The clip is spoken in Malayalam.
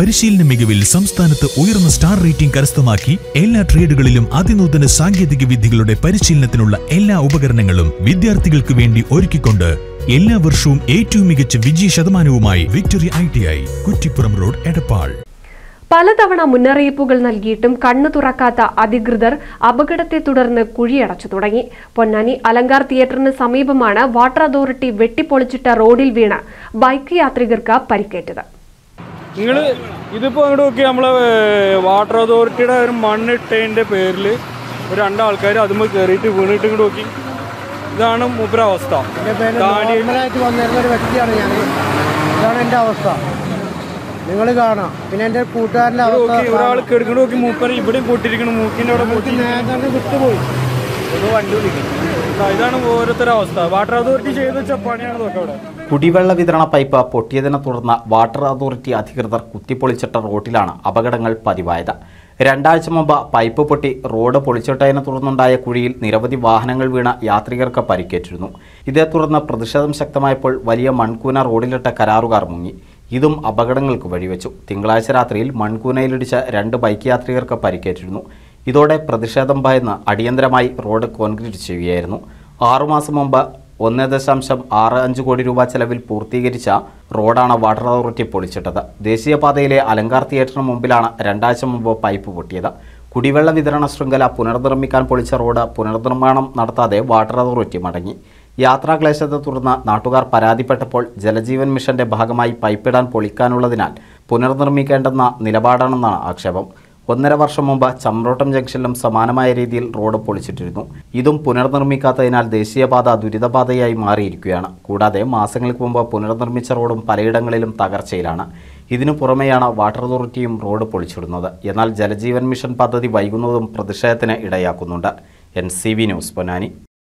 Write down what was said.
പരിശീലന മികവിൽ സംസ്ഥാനത്ത് ഉയർന്ന സ്റ്റാർ റേറ്റിംഗ് കരസ്ഥമാക്കി എല്ലാ ട്രേഡുകളിലും അതിനൂതന സാങ്കേതിക വിദ്യകളുടെ പരിശീലനത്തിനുള്ള എല്ലാ ഉപകരണങ്ങളും വിദ്യാർത്ഥികൾക്ക് വേണ്ടി ഒരുക്കിക്കൊണ്ട് എല്ലാ വർഷവും ഏറ്റവും മികച്ച വിജയ ശതമാനവുമായി victory I T I Kuttippuram road Edappal പലതവണ മുന്നറിയിപ്പുകൾ നൽകിയിട്ടും കണ്ണു തുറക്കാത്ത അധികൃതർ അപകടത്തെ തുടർന്ന് കുഴിയടച്ചു തുടങ്ങി പൊന്നാനി അലങ്കാർ തിയേറ്ററിന് സമീപമാണ് വാട്ടർ അതോറിറ്റി വെട്ടിപ്പൊളിച്ചിട്ട റോഡിൽ വീണ് ബൈക്ക് യാത്രികർക്ക് പരിക്കേറ്റത് നിങ്ങൾ ഇതിപ്പോൾ അങ്ങോട്ട് നോക്കി നമ്മളെ വാട്ടർ അതോറിറ്റിയുടെ ഒരു മണ്ണിട്ടതിൻ്റെ പേരിൽ ഒരു രണ്ടാൾക്കാർ അതുമ്പോൾ കയറിയിട്ട് വീണിട്ട് ഇങ്ങോട്ട് നോക്കി ഇതാണ് മൂപ്പര അവസ്ഥ താടി നോർമലായിട്ട് വന്നിരുന്ന ഒരു വ്യക്തിയാണ് ഞാൻ ഇതാണ് എൻ്റെ അവസ്ഥ നിങ്ങൾ കാണാം പിന്നെ എൻ്റെ കൂട്ടുകാരൻ്റെ അവസ്ഥ നോക്കി ഒരാൾ കെടുക്കണ നോക്കി മൂപ്പര ഇവിടെയും പൊട്ടിയിരിക്കണം മൂക്കിൻ്റെ അവിടെ പൊട്ടി നേതാണ്ട് വിട്ടുപോയി ദാ ഇതാണ് ഓരോരുത്തരുടെ അവസ്ഥ വാട്ടർ അതോറിറ്റി ചെയ്ത് വെച്ച പണിയാണ് നോക്കാം അവിടെ കുടിവെള്ള വിതരണ പൈപ്പ് പൊട്ടിയതിനെ തുടർന്ന് വാട്ടർ അതോറിറ്റി അധികൃതർ കുത്തിപ്പൊളിച്ചിട്ട റോഡിലാണ് അപകടങ്ങൾ പതിവായത് രണ്ടാഴ്ച മുമ്പ് പൈപ്പ് പൊട്ടി റോഡ് പൊളിച്ചിട്ടതിനെ തുടർന്നുണ്ടായ കുഴിയിൽ നിരവധി വാഹനങ്ങൾ വീണ യാത്രികർക്ക് പരിക്കേറ്റിരുന്നു ഇതേ തുടർന്ന് പ്രതിഷേധം ശക്തമായപ്പോൾ വലിയ മൺകൂന റോഡിലിട്ട കരാറുകാർ മുങ്ങി ഇതും അപകടങ്ങൾക്ക് വഴിവെച്ചു തിങ്കളാഴ്ച രാത്രിയിൽ മൺകൂനയിലിടിച്ച രണ്ട് ബൈക്ക് യാത്രികർക്ക് പരിക്കേറ്റിരുന്നു ഇതോടെ പ്രതിഷേധം ഭയന്ന് അടിയന്തരമായി റോഡ് കോൺക്രീറ്റ് ചെയ്യുകയായിരുന്നു ആറുമാസം മുമ്പ് ഒന്ന് ദശാംശം ആറ് അഞ്ച് കോടി രൂപ ചെലവിൽ പൂർത്തീകരിച്ച റോഡാണ് വാട്ടർ അതോറിറ്റി പൊളിച്ചിട്ടത് ദേശീയപാതയിലെ അലങ്കാർ തിയേറ്ററിന് മുമ്പിലാണ് രണ്ടാഴ്ച മുമ്പ് പൈപ്പ് പൊട്ടിയത് കുടിവെള്ള വിതരണ ശൃംഖല പുനർനിർമ്മിക്കാൻ പൊളിച്ച റോഡ് പുനർനിർമ്മാണം നടത്താതെ വാട്ടർ അതോറിറ്റി മടങ്ങി യാത്രാക്ലേശത്തെ തുടർന്ന് നാട്ടുകാർ പരാതിപ്പെട്ടപ്പോൾ ജലജീവൻ മിഷന്റെ ഭാഗമായി പൈപ്പിടാൻ പൊളിക്കാനുള്ളതിനാൽ പുനർനിർമ്മിക്കേണ്ടെന്ന നിലപാടാണെന്നാണ് ആക്ഷേപം ഒന്നര വർഷം മുമ്പ് ചമ്രോട്ടം ജംഗ്ഷനിലും സമാനമായ രീതിയിൽ റോഡ് പൊളിച്ചിട്ടിരുന്നു ഇതും പുനർനിർമ്മിക്കാത്തതിനാൽ ദേശീയപാത ദുരിതപാതയായി മാറിയിരിക്കുകയാണ് കൂടാതെ മാസങ്ങൾക്ക് മുമ്പ് പുനർനിർമ്മിച്ച റോഡും പലയിടങ്ങളിലും തകർച്ചയിലാണ് ഇതിനു പുറമെയാണ് വാട്ടർ അതോറിറ്റിയും റോഡ് പൊളിച്ചിടുന്നത് എന്നാൽ ജലജീവൻ മിഷൻ പദ്ധതി വൈകുന്നതും പ്രതിഷേധത്തിന് ഇടയാക്കുന്നുണ്ട് N C V news Ponnani